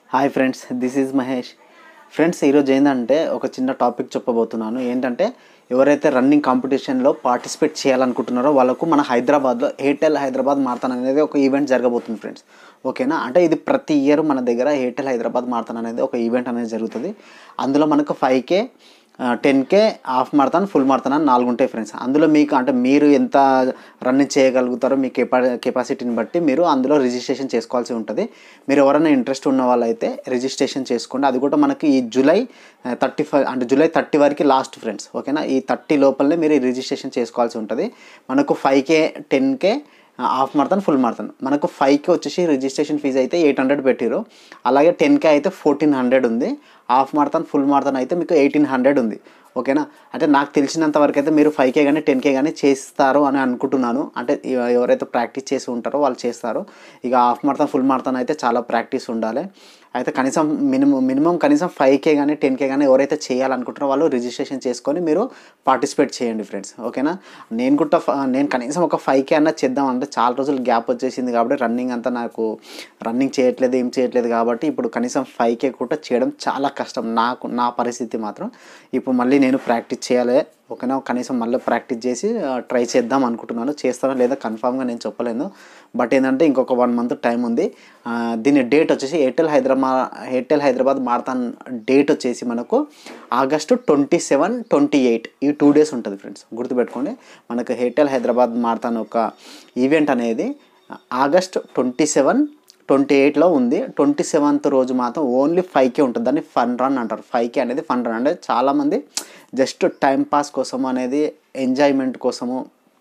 hi friends this is Mahesh friends ఈరోజు ఏంటంటే ఒక చిన్న టాపిక్ చెప్పబోతున్నాను ఏంటంటే ఎవరైతే రన్నింగ్ కాంపిటీషన్లో పార్టిసిపేట్ చేయాలనుకుంటున్నారో వాళ్ళకు మన హైదరాబాద్లో ఎయిర్టెల్ హైదరాబాద్ మారతాన్ అనేది ఒక ఈవెంట్ జరగబోతుంది ఫ్రెండ్స్ ఓకేనా అంటే ఇది ప్రతి ఇయర్ మన దగ్గర ఎయిర్టెల్ హైదరాబాద్ మారతాన్ అనేది ఒక ఈవెంట్ అనేది జరుగుతుంది అందులో మనకు five K ten K half marathon full marathon అని నాలుగు ఉంటాయి ఫ్రెండ్స్ అందులో మీకు అంటే మీరు ఎంత రన్నింగ్ చేయగలుగుతారో మీ కెపా కెపాసిటీని బట్టి మీరు అందులో రిజిస్ట్రేషన్ చేసుకోవాల్సి ఉంటుంది మీరు ఎవరైనా ఇంట్రెస్ట్ ఉన్న వాళ్ళైతే రిజిస్ట్రేషన్ చేసుకోండి అది కూడా మనకి ఈ జూలై థర్టీ ఫైవ్ అంటే జూలై థర్టీ వరకు లాస్ట్ ఫ్రెండ్స్ ఓకేనా ఈ థర్టీ లోపలనే మీరు రిజిస్ట్రేషన్ చేసుకోవాల్సి ఉంటుంది మనకు five K ten K half marathon full marathon మనకు ఫైవ్కి వచ్చేసి రిజిస్ట్రేషన్ ఫీజు అయితే ఎయిట్ హండ్రెడ్ పెట్టిరు అలాగే టెన్కే అయితే ఫోర్టీన్ హండ్రెడ్ ఉంది హాఫ్ మారతాన్ ఫుల్ మారతాన్ అయితే మీకు ఎయిటీన్ హండ్రెడ్ ఉంది ఓకేనా అంటే నాకు తెలిసినంత వరకు అయితే మీరు ఫైవ్ కే కానీ టెన్ కే కానీ చేస్తారు అని అనుకుంటున్నాను అంటే ఎవ- ఎవరైతే ప్రాక్టీస్ చేసి ఉంటారో వాళ్ళు చేస్తారు ఇక హాఫ్ మారతాన్ ఫుల్ మారతాన్ అయితే చాలా ప్రాక్టీస్ ఉండాలి అయితే కనీసం మినిమం మినిమం కనీసం ఫైవ్ కే కానీ టెన్ కే కానీ ఎవరైతే చేయాలనుకుంటారో వాళ్ళు రిజిస్ట్రేషన్ చేసుకొని మీరు పార్టిసిపేట్ చేయండి ఫ్రెండ్స్ ఓకేనా నేను కూడా ఫ- నేను కనీసం ఒక ఫైవ్ కే అన్న చేద్దాం అంటే చాలా రోజులు గ్యాప్ వచ్చేసింది కాబట్టి రన్నింగ్ అంతా నాకు రన్నింగ్ చేయట్లేదు ఏం చేయట్లేదు కాబట్టి ఇప్పుడు కనీసం ఫైవ్ కే కూడా చేయడం చాలా కష్టం నాకు నా పరిస్థితి మాత్రం ఇప్పుడు మళ్ళీ నేను ప్రాక్టీస్ చేయాలి ఓకేనా కనీసం మళ్ళీ ప్రాక్టీస్ చేసి ట్రై చేద్దాం అనుకుంటున్నాను చేస్తానో లేదా కన్ఫామ్గా నేను చెప్పలేను బట్ ఏంటంటే ఇంకొక వన్ మంత్ టైం ఉంది ఆ, దీని డేట్ వచ్చేసి Airtel Hyderabad Airtel Hyderabad marathon date వచ్చేసి మనకు August twenty seven twenty eight ఈ టూ డేస్ ఉంటుంది ఫ్రెండ్స్ గుర్తుపెట్టుకోండి మనకు ఎయిర్టెల్ హైదరాబాద్ మారతాన్ ఒక ఈవెంట్ అనేది ఆగస్ట్ ట్వంటీ సెవెన్ ట్వంటీ ఎయిట్లో ఉంది ట్వంటీ సెవెంత్ రోజు మాత్రం ఓన్లీ ఫైవ్కే ఉంటుంది దాన్ని ఫన్ రన్ అంటారు ఫైవ్కే అనేది ఫన్ రన్ అంటే చాలామంది జస్ట్ టైం పాస్ కోసం అనేది ఎంజాయ్మెంట్ కోసము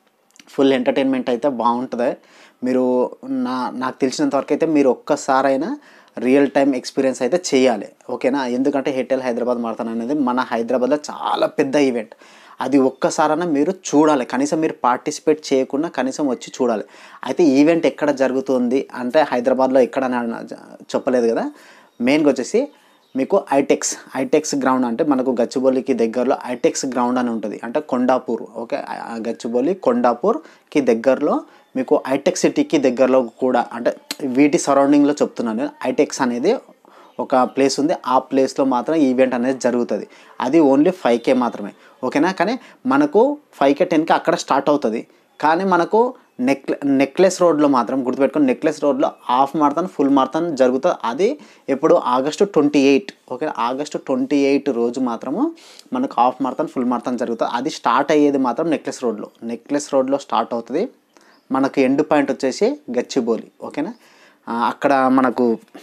ఫుల్ ఎంటర్టైన్మెంట్ అయితే బాగుంటుంది మీరు నా నాకు తెలిసినంత వరకు అయితే మీరు ఒక్కసారైనా రియల్ టైం ఎక్స్పీరియన్స్ అయితే చేయాలి ఓకేనా ఎందుకంటే హెటెల్ హైదరాబాద్ మారతాన్ అనేది మన హైదరాబాద్లో చాలా పెద్ద ఈవెంట్ అది ఒక్కసారైనా మీరు చూడాలి కనీసం మీరు పార్టిసిపేట్ చేయకుండా కనీసం వచ్చి చూడాలి అయితే ఈవెంట్ ఎక్కడ జరుగుతుంది అంటే హైదరాబాద్లో ఎక్కడ అని అన- చెప్పలేదు కదా మెయిన్గా వచ్చేసి మీకు ఐటెక్స్ ఐటెక్స్ గ్రౌండ్ అంటే మనకు గచ్చిబౌలికి దగ్గరలో ఐటెక్స్ గ్రౌండ్ అని ఉంటుంది అంటే కొండాపూర్ ఓకే ఆ గచ్చిబౌలి కొండాపూర్కి దగ్గరలో మీకు ఐటెక్ సిటీకి దగ్గరలో కూడా అంటే వీటి సరౌండింగ్లో చెప్తున్నాను నేను ఐటెక్స్ అనేది ఒక ప్లేస్ ఉంది ఆ ప్లేస్లో మాత్రం ఈవెంట్ అనేది జరుగుతుంది అది ఓన్లీ ఫైవ్ కే మాత్రమే ఓకేనా కానీ మనకు ఫైవ్ కే టెన్కి అక్కడ స్టార్ట్ అవుతుంది కానీ మనకు నెక్ నెక్లెస్ రోడ్లో మాత్రం గుర్తుపెట్టుకొని నెక్లెస్ రోడ్లో హాఫ్ మారతాన్ ఫుల్ మారతాన్ జరుగుతుంది అది ఎప్పుడు August twenty eight okay August twenty eight రోజు మాత్రము మనకు హాఫ్ మారతాన్ ఫుల్ మారతాన్ జరుగుతుంది అది స్టార్ట్ అయ్యేది మాత్రం నెక్లెస్ రోడ్లో నెక్లెస్ రోడ్లో స్టార్ట్ అవుతుంది మనకు ఎండ్ పాయింట్ వచ్చేసి గచ్చిబౌలి ఓకేనా ఆ, అక్కడ మనకు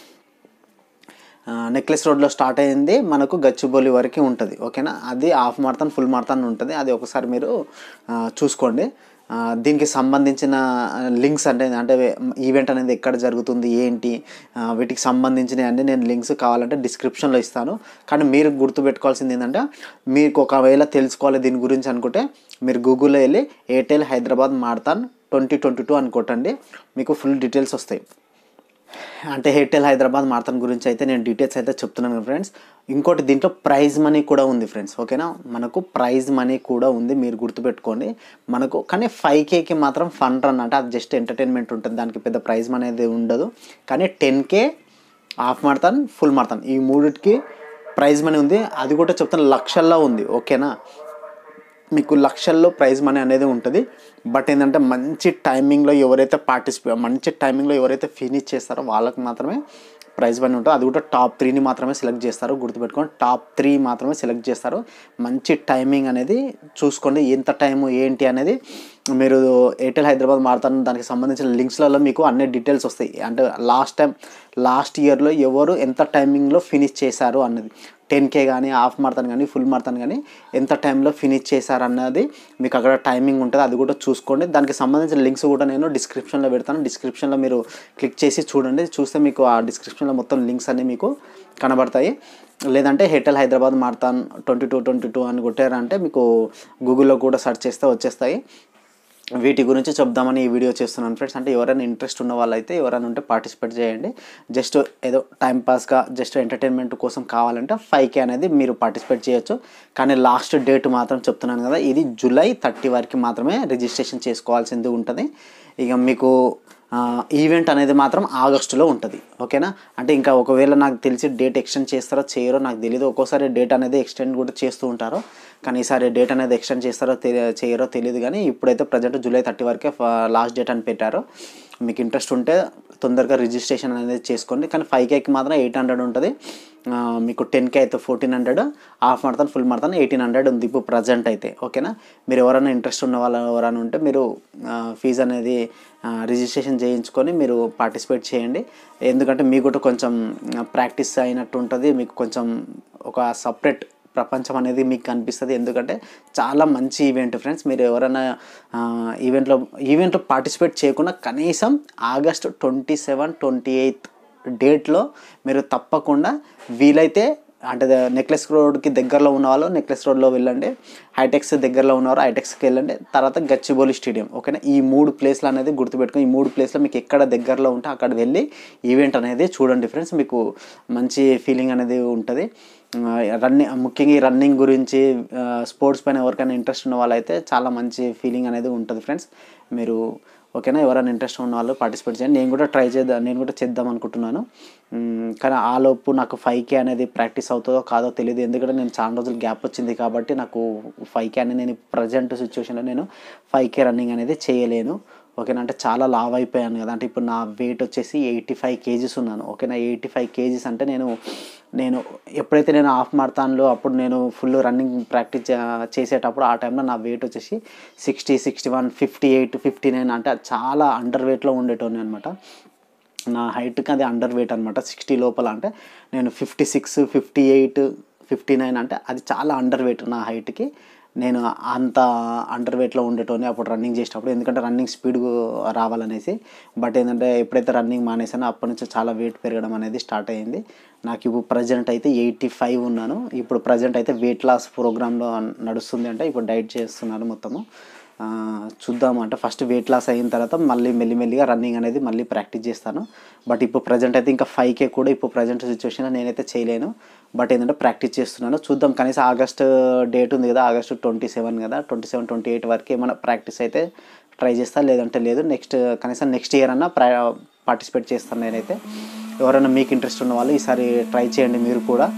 నెక్లెస్ రోడ్లో స్టార్ట్ అయింది మనకు గచ్చిబౌలి వరకు ఉంటుంది ఓకేనా అది హాఫ్ మారతాన్ ఫుల్ మారతాన్ ఉంటుంది అది ఒకసారి మీరు ఆ, చూసుకోండి ఆ, దీనికి సంబంధించిన లింక్స్ అంటే అంటే ఈవెంట్ అనేది ఎక్కడ జరుగుతుంది ఏంటి ఆ, వీటికి సంబంధించిన అన్ని నేను లింక్స్ కావాలంటే డిస్క్రిప్షన్లో ఇస్తాను కానీ మీరు గుర్తుపెట్టుకోవాల్సింది ఏంటంటే మీకు ఒకవేళ తెలుసుకోవాలి దీని గురించి అనుకుంటే మీరు గూగుల్లో వెళ్ళి Airtel Hyderabad marathon twenty twenty two అని కొట్టండి మీకు ఫుల్ డీటెయిల్స్ వస్తాయి అంటే ఎయిర్టెల్ హైదరాబాద్ మారతాన్ గురించి అయితే నేను డీటెయిల్స్ అయితే చెప్తున్నాను ఫ్రెండ్స్ ఇంకోటి దీంట్లో ప్రైజ్ మనీ కూడా ఉంది ఫ్రెండ్స్ ఓకేనా మనకు ప్రైజ్ మనీ కూడా ఉంది మీరు గుర్తుపెట్టుకోండి మనకు కానీ ఫైవ్ కేకి మాత్రం ఫన్ రన్ అంటే అది జస్ట్ ఎంటర్టైన్మెంట్ ఉంటుంది దానికి పెద్ద ప్రైజ్ మనీ అనేది ఉండదు కానీ ten K half marathon full marathon ఈ మూడిటికి ప్రైజ్ మనీ ఉంది అది కూడా చెప్తాను లక్షల్లో ఉంది ఓకేనా మీకు లక్షల్లో ప్రైజ్ మనీ అనేది ఉంటుంది బట్ ఏంటంటే మంచి టైమింగ్లో ఎవరైతే పార్టిసిపే మంచి టైమింగ్లో ఎవరైతే ఫినిష్ చేస్తారో వాళ్ళకి మాత్రమే ప్రైజ్ మనీ ఉంటుంది అది కూడా టాప్ త్రీని మాత్రమే సెలెక్ట్ చేస్తారు గుర్తుపెట్టుకోండి టాప్ త్రీ మాత్రమే సెలెక్ట్ చేస్తారు మంచి టైమింగ్ అనేది చూసుకోండి ఎంత టైము ఏంటి అనేది మీరు ఎయిర్టెల్ హైదరాబాద్ మారుతాను దానికి సంబంధించిన లింక్స్లలో మీకు అన్ని డీటెయిల్స్ వస్తాయి అంటే లాస్ట్ టైం లాస్ట్ ఇయర్లో ఎవరు ఎంత టైమింగ్లో ఫినిష్ చేశారు అన్నది టెన్ కే కానీ హాఫ్ మారతాను కానీ ఫుల్ మారతాను కానీ ఎంత టైంలో ఫినిష్ చేశారు అన్నది మీకు అక్కడ టైమింగ్ ఉంటుంది అది కూడా చూసుకోండి దానికి సంబంధించిన లింక్స్ కూడా నేను డిస్క్రిప్షన్లో పెడతాను డిస్క్రిప్షన్లో మీరు క్లిక్ చేసి చూడండి చూస్తే మీకు ఆ డిస్క్రిప్షన్లో మొత్తం లింక్స్ అన్నీ మీకు కనబడతాయి లేదంటే Airtel Hyderabad marathon twenty two twenty two అని కొట్టారంటే మీకు గూగుల్లో కూడా సెర్చ్ చేస్తే వచ్చేస్తాయి వీటి గురించి చెప్దామని ఈ వీడియో చేస్తున్నాను ఫ్రెండ్స్ అంటే ఎవరైనా ఇంట్రెస్ట్ ఉన్న వాళ్ళైతే ఎవరైనా ఉంటే పార్టిసిపేట్ చేయండి జస్ట్ ఏదో టైం పాస్గా జస్ట్ ఎంటర్టైన్మెంట్ కోసం కావాలంటే ఫైవ్ కే అనేది మీరు పార్టిసిపేట్ చేయొచ్చు కానీ లాస్ట్ డేట్ మాత్రం చెప్తున్నాను కదా ఇది జూలై థర్టీ వరకు మాత్రమే రిజిస్ట్రేషన్ చేసుకోవాల్సింది ఉంటుంది ఇక మీకు ఈవెంట్ అనేది మాత్రం ఆగస్టులో ఉంటుంది ఓకేనా అంటే ఇంకా ఒకవేళ నాకు తెలిసి డేట్ ఎక్స్టెండ్ చేస్తారో చేయరో నాకు తెలియదు ఒక్కోసారి డేట్ అనేది ఎక్స్టెండ్ కూడా చేస్తూ ఉంటారు కానీ ఈసారి డేట్ అనేది ఎక్స్టెండ్ చేస్తారో తెలి- చేయరో తెలియదు కానీ ఇప్పుడైతే ప్రజెంట్ జూలై థర్టీ వరకే లాస్ట్ డేట్ అని పెట్టారు మీకు ఇంట్రెస్ట్ ఉంటే తొందరగా రిజిస్ట్రేషన్ అనేది చేసుకోండి కానీ ఫైవ్ కేకి మాత్రం ఎయిట్ హండ్రెడ్ ఉంటుంది ఆ, మీకు టెన్ కే అయితే fourteen hundred half marathon full marathon eighteen hundred ఉంది ఇప్పుడు ప్రజెంట్ అయితే ఓకేనా మీరు ఎవరైనా ఇంట్రెస్ట్ ఉన్న వాళ్ళు ఎవరైనా ఉంటే మీరు ఫీజు అనేది రిజిస్ట్రేషన్ చేయించుకొని మీరు పార్టిసిపేట్ చేయండి ఎందుకంటే మీకు కూడా కొంచెం ప్రాక్టీస్ అయినట్టు ఉంటుంది మీకు కొంచెం ఒక సపరేట్ ప్రపంచం అనేది మీకు కనిపిస్తుంది ఎందుకంటే చాలా మంచి ఈవెంట్ ఫ్రెండ్స్ మీరు ఎవరైనా ఆ, ఈవెంట్లో ఈవెంట్లో పార్టిసిపేట్ చేయకుండా కనీసం August twenty seven twenty eighth డేట్లో మీరు తప్పకుండా వీలైతే అంటే నెక్లెస్ రోడ్కి దగ్గరలో ఉన్న వాళ్ళు నెక్లెస్ రోడ్లో వెళ్ళండి హైటెక్స్ దగ్గరలో ఉన్నవారు హైటెక్స్కి వెళ్ళండి తర్వాత గచ్చిబౌలి స్టేడియం ఓకేనా ఈ మూడు ప్లేస్లు అనేది గుర్తుపెట్టుకొని ఈ మూడు ప్లేస్లో మీకు ఎక్కడ దగ్గరలో ఉంటే అక్కడ వెళ్ళి ఈవెంట్ అనేది చూడండి ఫ్రెండ్స్ మీకు మంచి ఫీలింగ్ అనేది ఉంటుంది రన్నింగ్ ముఖ్యంగా ఈ రన్నింగ్ గురించి స్పోర్ట్స్ పైన ఎవరికైనా ఇంట్రెస్ట్ ఉన్న వాళ్ళైతే చాలా మంచి ఫీలింగ్ అనేది ఉంటుంది ఫ్రెండ్స్ మీరు ఓకేనా ఎవరైనా ఇంట్రెస్ట్ ఉన్న వాళ్ళు పార్టిసిపేట్ చేయండి నేను కూడా ట్రై చేద్దాం నేను కూడా చేద్దాం అనుకుంటున్నాను మ్, కానీ ఆ లోపు నాకు ఫైవ్ కే అనేది ప్రాక్టీస్ అవుతుందో కాదో తెలియదు ఎందుకంటే నేను చాలా రోజులు గ్యాప్ వచ్చింది కాబట్టి నాకు ఫైవ్ కే అనేది నేను ప్రజెంట్ సిచ్యువేషన్లో నేను ఫైవ్ కే రన్నింగ్ అనేది చేయలేను ఓకేనా అంటే చాలా లావ్ అయిపోయాను కదా అంటే ఇప్పుడు నా వెయిట్ వచ్చేసి ఎయిటీ ఫైవ్ కేజీస్ ఉన్నాను ఓకేనా ఎయిటీ ఫైవ్ కేజీస్ అంటే నేను నేను ఎప్పుడైతే నేను హాఫ్ మారథాన్లో అప్పుడు నేను ఫుల్ రన్నింగ్ ప్రాక్టీస్ చే- చేసేటప్పుడు ఆ టైంలో నా వెయిట్ వచ్చేసి sixty sixty one fifty eight fifty nine అంటే చాలా అండర్ వెయిట్లో ఉండేటోని అనమాట నా హైట్కి అది అండర్ వెయిట్ అనమాట సిక్స్టీ లోపల అంటే నేను fifty six fifty eight fifty nine అంటే అది చాలా అండర్ వెయిట్ నా హైట్కి నేను అంత అండర్ వెయిట్లో ఉండేటోని అప్పుడు రన్నింగ్ చేసేటప్పుడు ఎందుకంటే రన్నింగ్ స్పీడ్ రావాలనేసి బట్ ఏంటంటే ఎప్పుడైతే రన్నింగ్ మానేసానో అప్పటి నుంచి చాలా వెయిట్ పెరగడం అనేది స్టార్ట్ అయ్యింది నాకు ఇప్పుడు ప్రజెంట్ అయితే ఎయిటీ ఫైవ్ ఉన్నాను ఇప్పుడు ప్రజెంట్ అయితే వెయిట్ లాస్ ప్రోగ్రాంలో నడుస్తుంది అంటే ఇప్పుడు డైట్ చేస్తున్నాను మొత్తము ఆ, చూద్దాం అంటే ఫస్ట్ వెయిట్ లాస్ అయిన తర్వాత మళ్ళీ మెల్లిమెల్లిగా రన్నింగ్ అనేది మళ్ళీ ప్రాక్టీస్ చేస్తాను బట్ ఇప్పుడు ప్రజెంట్ అయితే ఇంకా ఫైవ్ కే కూడా ఇప్పుడు ప్రజెంట్ సిచ్యువేషన్లో నేనైతే చేయలేను బట్ ఏంటంటే ప్రాక్టీస్ చేస్తున్నాను చూద్దాం కనీసం ఆగస్ట్ డేట్ ఉంది కదా ఆగస్ట్ ట్వంటీ సెవెన్ కదా ట్వంటీ సెవెన్ ట్వంటీ ఎయిట్ వరకు ఏమైనా ప్రాక్టీస్ అయితే ట్రై చేస్తా లేదంటే లేదు నెక్స్ట్ కనీసం నెక్స్ట్ ఇయర్ అన్నా ప్రా పార్టిసిపేట్ చేస్తాను నేనైతే ఎవరైనా మీకు ఇంట్రెస్ట్ ఉన్న వాళ్ళు ఈసారి ట్రై చేయండి మీరు కూడా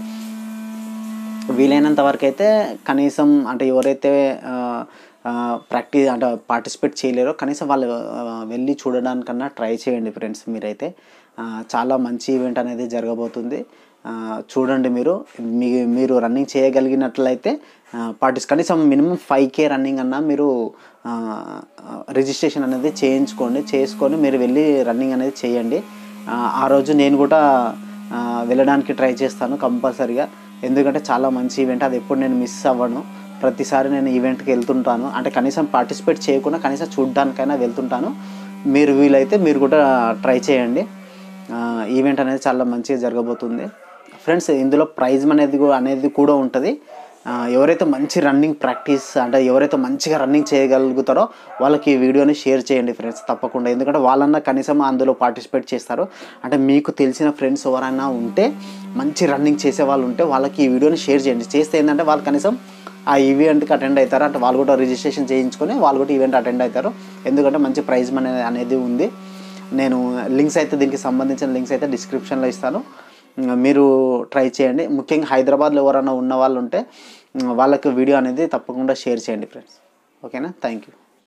వీలైనంత వరకు అయితే కనీసం అంటే ఎవరైతే ప్రాక్టీస్ అంటే పార్టిసిపేట్ చేయలేరో కనీసం వాళ్ళు ఆ, వెళ్ళి చూడడానికన్నా ట్రై చేయండి ఫ్రెండ్స్ మీరైతే ఆ, చాలా మంచి ఈవెంట్ అనేది జరగబోతుంది ఆ, చూడండి మీరు మీ మీరు రన్నింగ్ చేయగలిగినట్లయితే పార్టిస్ కనీసం మినిమం ఫైవ్ కే రన్నింగ్ అన్నా మీరు రిజిస్ట్రేషన్ అనేది చేయించుకోండి చేసుకొని మీరు వెళ్ళి రన్నింగ్ అనేది చేయండి ఆ, ఆ రోజు నేను కూడా ఆ, వెళ్ళడానికి ట్రై చేస్తాను కంపల్సరీగా ఎందుకంటే చాలా మంచి ఈవెంట్ అది ఎప్పుడు నేను మిస్ అవ్వను ప్రతిసారి నేను ఈవెంట్కి వెళ్తుంటాను అంటే కనీసం పార్టిసిపేట్ చేయకుండా కనీసం చూడ్డానికైనా వెళ్తుంటాను మీరు వీలైతే మీరు కూడా ట్రై చేయండి ఆ, ఈవెంట్ అనేది చాలా మంచిగా జరగబోతుంది ఫ్రెండ్స్ ఇందులో ప్రైజ్ అనేది కూ- అనేది కూడా ఉంటుంది ఆ, ఎవరైతే మంచి రన్నింగ్ ప్రాక్టీస్ అంటే ఎవరైతే మంచిగా రన్నింగ్ చేయగలుగుతారో వాళ్ళకి ఈ వీడియోని షేర్ చేయండి ఫ్రెండ్స్ తప్పకుండా ఎందుకంటే వాళ్ళన్నా కనీసం అందులో పార్టిసిపేట్ చేస్తారు అంటే మీకు తెలిసిన ఫ్రెండ్స్ ఎవరైనా ఉంటే మంచి రన్నింగ్ చేసే వాళ్ళు ఉంటే వాళ్ళకి ఈ వీడియోని షేర్ చేయండి చేస్తే ఏంటంటే వాళ్ళు కనీసం ఆ ఈవెంట్కి అటెండ్ అవుతారు అంటే వాళ్ళు కూడా రిజిస్ట్రేషన్ చేయించుకొని వాళ్ళు కూడా ఈవెంట్ అటెండ్ అవుతారు ఎందుకంటే మంచి ప్రైజ్ మనీ అనేది ఉంది నేను లింక్స్ అయితే దీనికి సంబంధించిన లింక్స్ అయితే డిస్క్రిప్షన్లో ఇస్తాను ఇంకా మీరు ట్రై చేయండి ముఖ్యంగా హైదరాబాద్లో ఎవరైనా ఉన్న వాళ్ళు ఉంటే ఉమ్, వాళ్ళకి వీడియో అనేది తప్పకుండా షేర్ చేయండి ఫ్రెండ్స్ ఓకేనా థ్యాంక్ యూ